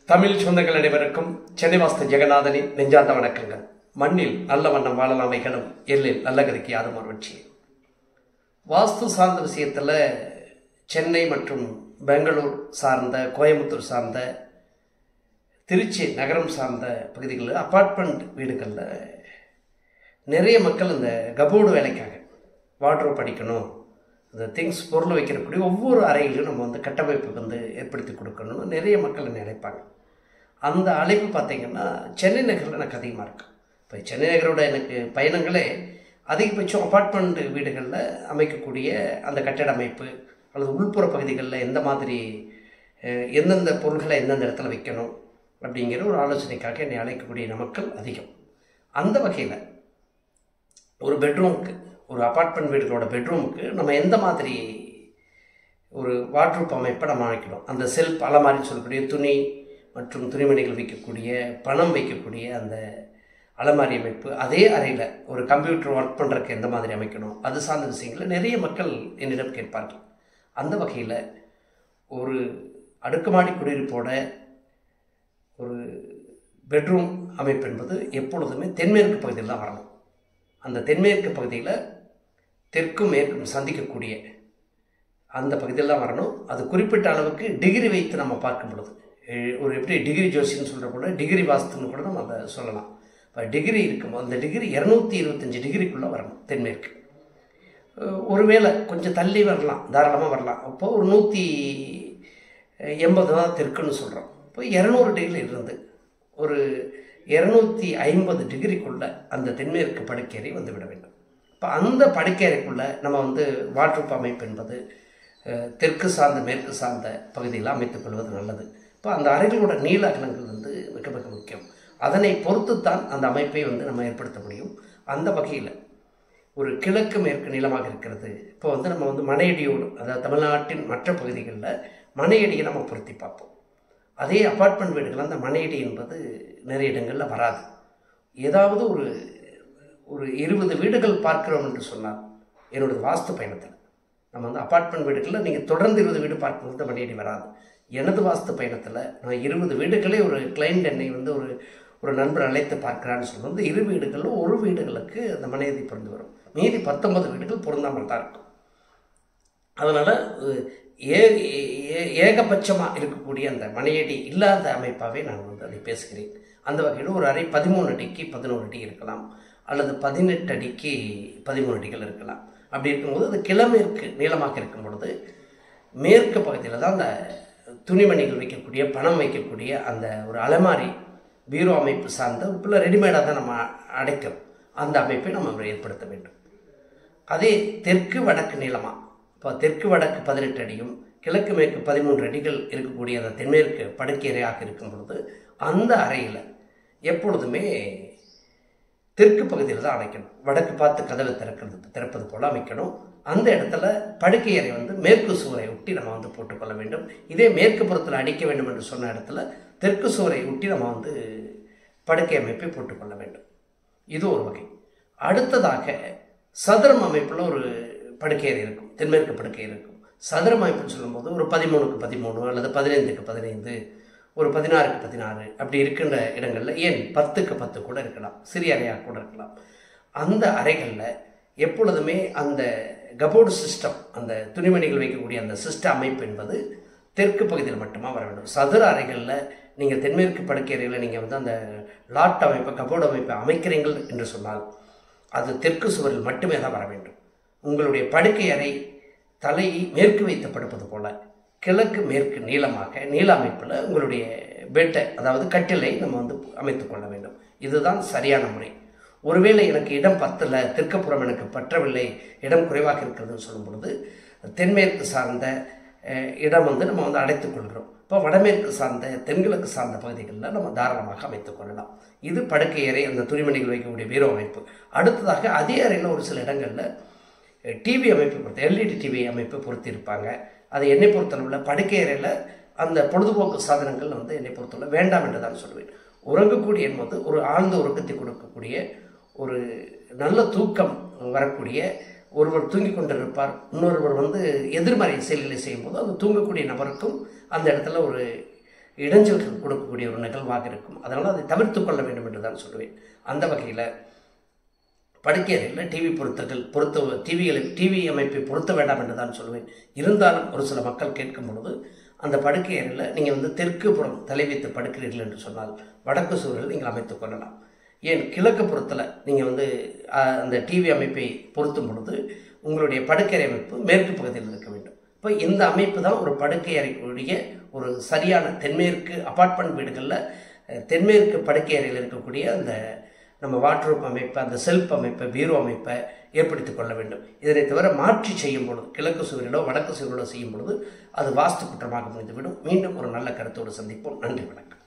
தமிழ் சொந்தங்கள் அனைவருக்கும் சென்னை வாஸ்து ஜெகநாதனின் நெஞ்சார்ந்த வணக்கங்கள் மண்ணில் நல்ல வண்ணம் வாழலாம் வைகளும் எல்லில் நல்ல கதிக்கு யாரும் மறுவட்சி வாஸ்து சார்ந்த விஷயத்தில் சென்னை மற்றும் பெங்களூர் சார்ந்த கோயம்புத்தூர் சார்ந்த திருச்சி நகரம் சார்ந்த பகுதிகளில் அப்பார்ட்மெண்ட் வீடுகளில் நிறைய மக்கள் இந்த கபோர்டு வேலைக்காக வாட்ரோப் படிக்கணும் இந்த திங்ஸ் பொருள் வைக்கிறக்கூடிய ஒவ்வொரு அறையிலும் நம்ம வந்து கட்டமைப்பு வந்து ஏற்படுத்தி கொடுக்கணும்னு நிறைய மக்கள் நினைப்பாங்க அந்த அழைப்பு பார்த்தீங்கன்னா சென்னை நகரில் எனக்கு அதிகமாக இருக்கு இப்போ சென்னை நகரோட எனக்கு பயணங்களே அதிகபட்சம் அப்பார்ட்மெண்ட் வீடுகளில் அமைக்கக்கூடிய அந்த கட்டட அமைப்பு அல்லது உள்புற பகுதிகளில் எந்த மாதிரி அஹ், எந்தெந்த பொருள்களை எந்தெந்த இடத்துல வைக்கணும் அப்படிங்கிற ஒரு ஆலோசனைக்காக என்னை அழைக்கக்கூடிய மக்கள் அதிகம் அந்த வகையில் ஒரு பெட்ரூமுக்கு ஒரு அப்பார்ட்மெண்ட் வீடுகளோட பெட்ரூமுக்கு நம்ம எந்த மாதிரி ஒரு வாட்ரூப் அமைப்பை நம்ம அமைக்கணும் அந்த செல்ஃப் அலமாரின்னு சொல்லக்கூடிய துணி மற்றும் துணிமணிகள் வைக்கக்கூடிய பணம் வைக்கக்கூடிய அந்த அலமாரி அமைப்பு அதே அறையில் ஒரு கம்ப்யூட்டர் ஒர்க் பண்ணுறதுக்கு எந்த மாதிரி அமைக்கணும் அது சார்ந்த விஷயங்களை நிறைய மக்கள் என்னிடம் கேட்பார்கள் அந்த வகையில் ஒரு அடுக்குமாடி குடியிருப்போட ஒரு பெட்ரூம் அமைப்பு என்பது எப்பொழுதுமே தென்மேற்கு பகுதியில் தான் வரணும் அந்த தென்மேற்கு பகுதியில் தெற்கும் மேற்கும் சந்திக்கக்கூடிய அந்த பகுதியில் தான் வரணும் அது குறிப்பிட்ட அளவுக்கு டிகிரி வைத்து நம்ம பார்க்கும் பொழுது எ- ஒரு எப்படி டிகிரி ஜோசின்னு சொல்கிற கூட டிகிரி வாஸ்துன்னு கூட நம்ம அதை சொல்லலாம் இப்போ டிகிரி இருக்கும் அந்த டிகிரி இரநூத்தி இருபத்தஞ்சி டிகிரிக்குள்ளே வரணும் தென்மேற்கு அஹ் ஒருவேளை கொஞ்சம் தள்ளி வரலாம் தாராளமாக வரலாம் அப்போ ஒரு நூற்றி எண்பது தான் தெற்குன்னு சொல்கிறோம் இப்போ இரநூறு டிகிரி இருந்து ஒரு இரநூத்தி ஐம்பது டிகிரிக்குள்ள அந்த தென்மேற்கு படுக்கேறி வந்து விட வேண்டும் இப்போ அந்த படுக்கேறைக்குள்ள நம்ம வந்து வாட்ரூப் அமைப்பு என்பது அஹ், தெற்கு சார்ந்த மேற்கு சார்ந்த பகுதியில் அமைத்துக் கொள்வது நல்லது இப்போ அந்த அறைகளோட நீள அகலங்கள் வந்து மிக மிக முக்கியம் அதனை பொறுத்துத்தான் அந்த அமைப்பை வந்து நம்ம ஏற்படுத்த முடியும் அந்த வகையில் ஒரு கிழக்கு மேற்கு நிலமாக இருக்கிறது இப்போ வந்து நம்ம வந்து மனையடியோடு அதாவது தமிழ்நாட்டின் மற்ற பகுதிகளில் மனையடியை நம்ம பொருத்தி பார்ப்போம் அதே அப்பார்ட்மெண்ட் வீடுகள் அந்த மனையடி என்பது நிறைய இடங்களில் வராது ஏதாவது ஒரு ஒரு இருபது வீடுகள் பார்க்கிறோம் என்று சொன்னால் என்னோட வாஸ்து பயணத்தில் நம்ம வந்து அப்பார்ட்மெண்ட் வீடுகளில் நீங்கள் தொடர்ந்து இருபது வீடு பார்க்கும்போது மனையடி வராது எனது வாஸ்து பயணத்தில் நான் இருபது வீடுகளே ஒரு கிளைண்ட் என்னை வந்து ஒரு ஒரு நண்பர் அழைத்து பார்க்கிறான்னு சொல்லும்போது இரு வீடுகளில் ஒரு வீடுகளுக்கு அந்த மனையடி பொருந்து வரும் மீதி பத்தொன்பது வீடுகள் பொருந்தாமல் தான் இருக்கும் அதனால் ஏ ஏ- ஏகபட்சமாக இருக்கக்கூடிய அந்த மனையடி இல்லாத அமைப்பாகவே நான் வந்து அதை பேசுகிறேன் அந்த வகையில் ஒரு அறை பதிமூணு அடிக்கு பதினோரு அடி இருக்கலாம் அல்லது பதினெட்டு அடிக்கு பதிமூணு அடிகள் இருக்கலாம் அப்படி இருக்கும்போது அது கிழமேற்கு நீளமாக இருக்கும் பொழுது மேற்கு பகுதியில் தான் அந்த துணிமணிகள் வைக்கக்கூடிய பணம் வைக்கக்கூடிய அந்த ஒரு அலமாரி பீரோ அமைப்பு சார்ந்த உள்ள ரெடிமேடாக தான் நம்ம அடைக்கிறோம் அந்த அமைப்பை நம்ம ஏற்படுத்த வேண்டும் அதே தெற்கு வடக்கு நீளமா இப்போ தெற்கு வடக்கு பதினெட்டு அடியும் கிழக்கு மேற்கு பதிமூன்று அடிகள் இருக்கக்கூடிய அந்த தென்மேற்கு படுக்கையறையாக இருக்கும் பொழுது அந்த அறையில் எப்பொழுதுமே தெற்கு பகுதியில் தான் அடைக்கணும் வடக்கு பார்த்து கதவை திறக்கிறது திறப்பது போல் அமைக்கணும் அந்த இடத்துல படுக்கை அறை வந்து மேற்கு சுவரை ஒட்டி நம்ம வந்து போட்டுக்கொள்ள வேண்டும் இதே மேற்கு புறத்தில் அடிக்க வேண்டும் என்று சொன்ன இடத்துல தெற்கு சுவரை ஒட்டி நம்ம வந்து படுக்கை அமைப்பை போட்டுக்கொள்ள வேண்டும் இது ஒரு வகை அடுத்ததாக சதுரம் அமைப்பில் ஒரு படுக்கை அறை இருக்கும் தென்மேற்கு படுக்கை இருக்கும் சதுரம் அமைப்புன்னு சொல்லும்போது ஒரு பதிமூணுக்கு பதிமூணு அல்லது பதினைந்துக்கு பதினைந்து ஒரு பதினாறுக்கு பதினாறு அப்படி இருக்கின்ற இடங்களில் ஏன் பத்துக்கு பத்து கூட இருக்கலாம் சிறிய அறையாக கூட இருக்கலாம் அந்த அறைகளில் எப்பொழுதுமே அந்த கபோர்டு சிஸ்டம் அந்த துணிமணிகள் வைக்கக்கூடிய அந்த சிஸ்டம் அமைப்பு என்பது தெற்கு பகுதியில் மட்டுமா வர வேண்டும் சதுர அறைகளில் நீங்கள் தென்மேற்கு படுக்கை அறையில் நீங்கள் வந்து அந்த லாட் அமைப்பை கபோர்டு அமைப்பை அமைக்கிறீர்கள் என்று சொன்னால் அது தெற்கு சுவரில் மட்டுமே தான் வர வேண்டும் உங்களுடைய படுக்கை அறை தலையை மேற்கு வைத்து படுப்பது போல கிழக்கு மேற்கு நீளமாக நீள அமைப்பில் உங்களுடைய பெட்டை அதாவது கட்டிலை நம்ம வந்து அமைத்துக் கொள்ள வேண்டும் இதுதான் சரியான முறை ஒருவேளை எனக்கு இடம் பத்தல தெற்குப்புறம் எனக்கு பற்றவில்லை இடம் குறைவாக இருக்கிறதுன்னு சொல்லும் பொழுது தென்மேற்கு சார்ந்த அஹ், இடம் வந்து நம்ம வந்து அடைத்துக் கொள்கிறோம் இப்போ வடமேற்கு சார்ந்த தென்கிழக்கு சார்ந்த பகுதிகளில் நம்ம தாராளமாக அமைத்துக் கொள்ளலாம் இது படுக்கை அறை அந்த துணிமணிகள் வைக்கக்கூடிய பீரோ அமைப்பு அடுத்ததாக அதே அறையில் ஒரு சில இடங்களில் டிவி அமைப்பு பொறுத்து எல்இடி டிவி அமைப்பு பொருத்தியிருப்பாங்க அது என்னை பொறுத்தளவில் படுக்கை அறையில் அந்த பொழுதுபோக்கு சாதனங்கள் வந்து என்னை பொறுத்தளவு வேண்டாம் என்று தான் சொல்வேன் உறங்கக்கூடிய என்பது ஒரு ஆழ்ந்த உறக்கத்தை கொடுக்கக்கூடிய ஒரு நல்ல தூக்கம் வரக்கூடிய ஒருவர் தூங்கிக் கொண்டிருப்பார் இன்னொருவர் வந்து எதிர்மறை செயல்களை செய்யும்போது அது தூங்கக்கூடிய நபருக்கும் அந்த இடத்துல ஒரு இடைஞ்சல்கள் கொடுக்கக்கூடிய ஒரு நிகழ்வாக இருக்கும் அதனால் அதை தவிர்த்து கொள்ள வேண்டும் என்று தான் சொல்லுவேன் அந்த வகையில் படுக்கையறையில் டிவி பொருத்தங்கள் பொருத்த டிவிகளை டிவி அமைப்பை பொருத்த வேண்டாம் என்று தான் சொல்லுவேன் இருந்தாலும் ஒரு சில மக்கள் கேட்கும் பொழுது அந்த படுக்கை அறையில் நீங்கள் வந்து தெற்கு புறம் தலை வைத்து படுக்கிறீர்கள் என்று சொன்னால் வடக்கு சூழல் நீங்கள் அமைத்துக் கொள்ளலாம் ஏன் கிழக்கு புறத்தில் நீங்கள் வந்து அஹ், அந்த டிவி அமைப்பை பொருத்தும் பொழுது உங்களுடைய படுக்கை அமைப்பு மேற்கு பகுதியில் இருக்க வேண்டும் இப்போ இந்த அமைப்பு தான் ஒரு படுக்கை அறைக்குரிய ஒரு சரியான தென்மேற்கு அபார்ட்மெண்ட் வீடுகளில் அஹ், தென்மேற்கு படுக்கை அறையில் இருக்கக்கூடிய அந்த நம்ம வாட்ரூப் அமைப்பை அந்த செல்ஃப் அமைப்பை பீரோ அமைப்பை ஏற்படுத்திக் கொள்ள வேண்டும் இதனை தவிர மாற்றி செய்யும் பொழுது கிழக்கு சுவரிலோ வடக்கு சுவரிலோ செய்யும் பொழுது அது வாஸ்து குற்றமாக முடிந்துவிடும் மீண்டும் ஒரு நல்ல கருத்தோடு சந்திப்போம் நன்றி வணக்கம்